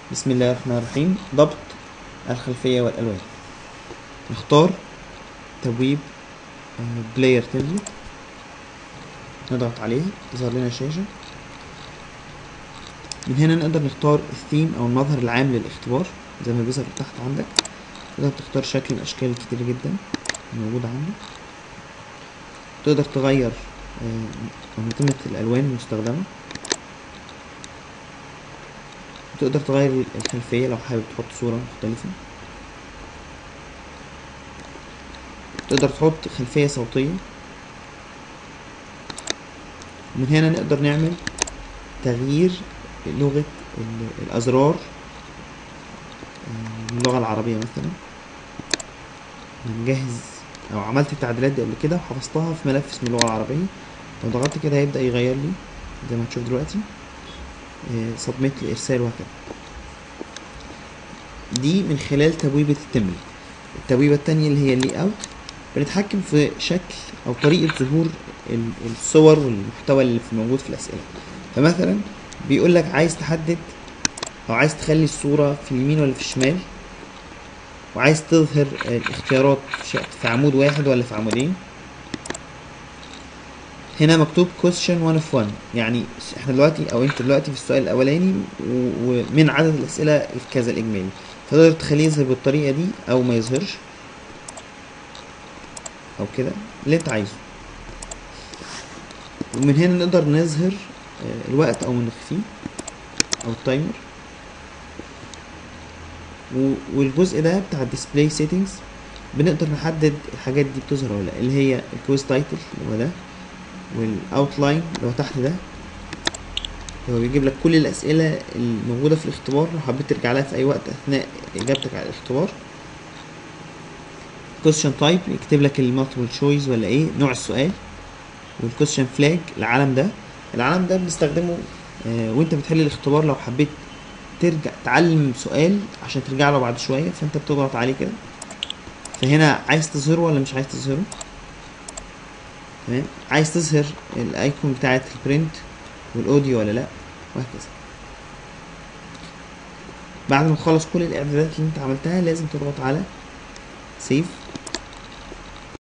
بسم الله الرحمن الرحيم ضبط الخلفية والألوان نختار تبويب بلاير تمبلت نضغط عليها تظهر لنا الشاشة من هنا نقدر نختار الثيم أو المظهر العام للاختبار زي ما بيظهر تحت عندك تقدر تختار شكل من الأشكال الكتير جدا موجودة عندك تقدر تغير آه، أنظمة الألوان المستخدمة تقدر تغير الخلفية لو حابب تحط صورة مختلفة تقدر تحط خلفية صوتية من هنا نقدر نعمل تغيير لغة ال- الأزرار آه، اللغة العربية مثلا نجهز أو عملت التعديلات دي قبل كده وحفظتها في ملف اسمه اللغة العربية لو ضغطت كده هيبدأ يغير لي زي ما هتشوف دلوقتي سبميت لإرسال وهكذا دي من خلال تبويبة التمرين التبويبة التانية اللي هي اللي اوت بنتحكم في شكل أو طريقة ظهور ال- الصور والمحتوى اللي في موجود في الأسئلة فمثلا بيقول لك عايز تحدد أو عايز تخلي الصورة في اليمين ولا في الشمال وعايز تظهر الاختيارات في ش- في عمود واحد ولا في عمودين هنا مكتوب question one of one يعني احنا دلوقتي او انت دلوقتي في السؤال الاولاني و- ومن عدد الاسئله الكذا الاجمالي فتقدر تخليه يظهر بالطريقه دي او ما يظهرش او كده اللي انت عايزه ومن هنا نقدر نظهر آه، الوقت او نخفيه او التايمر و- والجزء ده بتاع الديسبلاي سيتنجز بنقدر نحدد الحاجات دي بتظهر ولا لا اللي هي الكويز تايتل اللي هو ده والاوتلاين اللي هو تحت ده هو بيجيب لك كل الاسئله الموجوده في الاختبار لو حبيت ترجع لها في اي وقت اثناء اجابتك على الاختبار question type يكتب لك المالتيبل تشويس ولا ايه نوع السؤال والكويشن فلاج العلم ده العلم ده بنستخدمه آه وانت بتحل الاختبار لو حبيت ترجع تعلم سؤال عشان ترجع له بعد شويه فانت بتضغط عليه كده فهنا عايز تظهره ولا مش عايز تظهره تمام عايز تظهر الايكون بتاعت البرنت والاوديو ولا لا وهكذا بعد ما تخلص كل الاعدادات اللي انت عملتها لازم تضغط على سيف